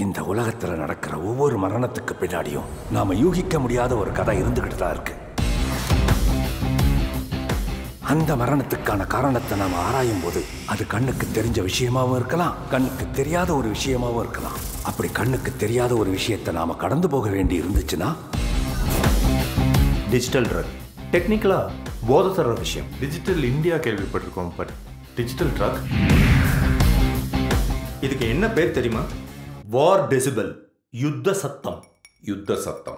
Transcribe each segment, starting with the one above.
இந்த உலகத்துல நடக்கிற ஒவ்வொரு மரணத்துக்கு பின்னாடியும் நாம யூகிக்க முடியாத ஒரு கதை இருந்துகிட்டு தான் இருக்கு அந்த மரணத்துக்கான காரணத்தை நாம ஆராயும் போது அது கண்ணுக்கு தெரிஞ்ச விஷயமாவும் இருக்கலாம் கண்ணுக்கு தெரியாத ஒரு விஷயமாவும் இருக்கலாம் அப்படி கண்ணுக்கு தெரியாத ஒரு விஷயத்தை நாம கடந்து போக வேண்டி இருந்துச்சுன்னா டிஜிட்டல் ட்ரக் டெக்னிக்கலாக போதை தர விஷயம் டிஜிட்டல் இந்தியா கேள்விப்பட்டிருக்கோம் பட் டிஜிட்டல் ட்ரக் இதுக்கு என்ன பேர் தெரியுமா வார் டெசிபல் யுத்த சத்தம் யுத்த சத்தம்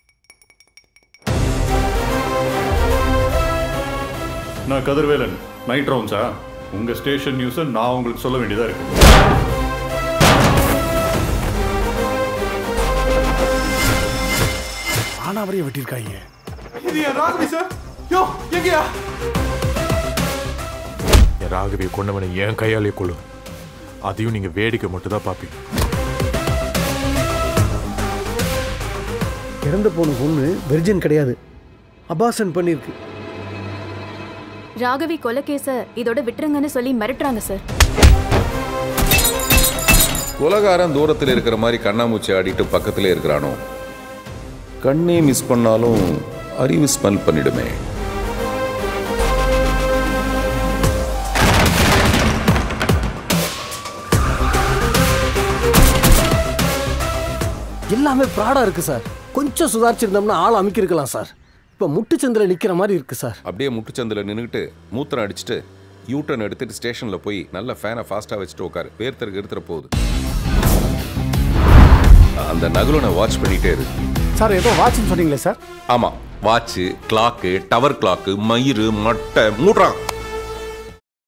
நான் கதிர்வேலன் நைட் ரவுண்ட்ஸா உங்க ஸ்டேஷன் நியூஸை நான் உங்களுக்கு சொல்ல வேண்டியதா இருக்கு ஆனாவரையும் வெட்டியிருக்காங்க இது என் ராகவி சார் யோ எங்கயா என் ராகவியை கொண்டவனை என் கையாலே கொள்ளு அதையும் நீங்க வேடிக்கை மட்டும் தான் பார்ப்பீங்க இறந்து போன பொண்ணு வெர்ஜின் கிடையாது அபாசன் பண்ணியிருக்கு ராகவி கொலைகேச இதோட விட்டுருங்கன்னு சொல்லி மிரட்டுறாங்க சார் உலகாரம் தூரத்தில் இருக்கிற மாதிரி கண்ணாமூச்சி ஆடிட்டு பக்கத்திலே இருக்கிறானோ கண்ணே மிஸ் பண்ணாலும் அறிவு ஸ்மெல் பண்ணிடுமே எல்லாமே ப்ராடா இருக்கு சார் கொஞ்சம் சுதாரிச்சிருந்தோம்னா ஆள் அமைக்கிருக்கலாம் சார் இப்போ முட்டுச்சந்தில் நிற்கிற மாதிரி இருக்கு சார் அப்படியே முட்டுச்சந்தில் நின்றுக்கிட்டு மூத்திரம் அடிச்சுட்டு யூட்டன் எடுத்துட்டு ஸ்டேஷனில் போய் நல்ல ஃபேனை ஃபாஸ்ட்டாக வச்சுட்டு உட்காரு வேர்த்தருக்கு எடுத்துற போகுது அந்த நகுலனை வாட்ச் பண்ணிட்டே இரு சார் ஏதோ வாட்ச்னு சொன்னீங்களே சார் ஆமாம் வாட்சு கிளாக்கு டவர் கிளாக்கு மயிறு மட்டை மூட்றான்